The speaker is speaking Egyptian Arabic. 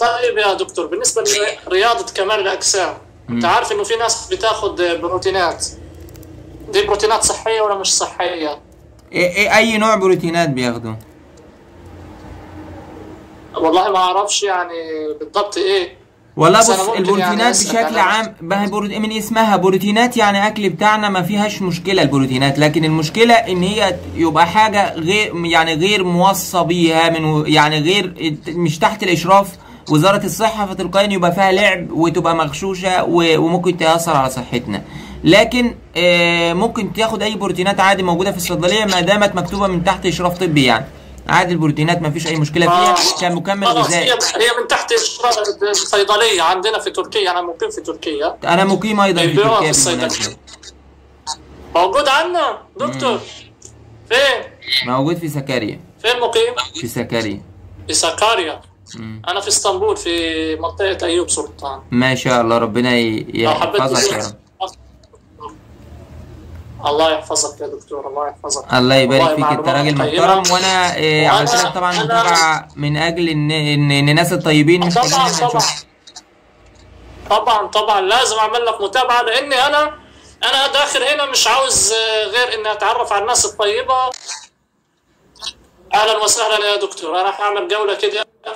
طيب يا دكتور بالنسبه لرياضه كمال الاجسام انت عارف انه في ناس بتاخد بروتينات دي بروتينات صحيه ولا مش صحيه إيه إيه اي نوع بروتينات بياخدوا والله ما اعرفش يعني بالضبط ايه والله بس بص أنا ممكن البروتينات يعني أسأل بشكل أنا- عام ما هي بروت- من اسمها بروتينات يعني اكل بتاعنا ما فيهاش مشكله البروتينات لكن المشكله ان هي يبقى حاجه غير يعني غير موصى بيها من يعني غير مش تحت الاشراف وزاره الصحه فتلقائيا يبقى فيها لعب وتبقى مغشوشه و- وممكن تاثر على صحتنا لكن آه، ممكن تاخد اي بروتينات عادي موجوده في الصيدليه ما دامت مكتوبه من تحت اشراف طبي يعني عادي البروتينات ما فيش اي مشكله فيها آه. كمكمل خلاص غذائي هي هي من تحت إشراف الصيدليه عندنا في تركيا انا مقيم في تركيا انا مقيم ايضا في بيبيعوها تركيا في الصيدليه بالمناسبه موجود عندنا دكتور فين موجود في سكاريا فين مقيم في سكاريا في سكاريا مم. انا في اسطنبول في منطقه ايوب سلطان ما شاء الله ربنا ي- لو حبيت يحفظك يا رب الله يحفظك يا دكتور الله يحفظك الله يبارك والله فيك انت معلومات راجل قيمة. محترم وانا إيه وأنا- علشان طبعا أنا- متابعه من اجل ان ان إن الناس الطيبين مش طبعا كلنا طبعا نشوف طبعا طبعا لازم اعمل لك متابعه لاني انا انا داخل هنا مش عاوز آه، غير اني اتعرف على الناس الطيبه اهلا وسهلا يا دكتور انا راح اعمل جوله كده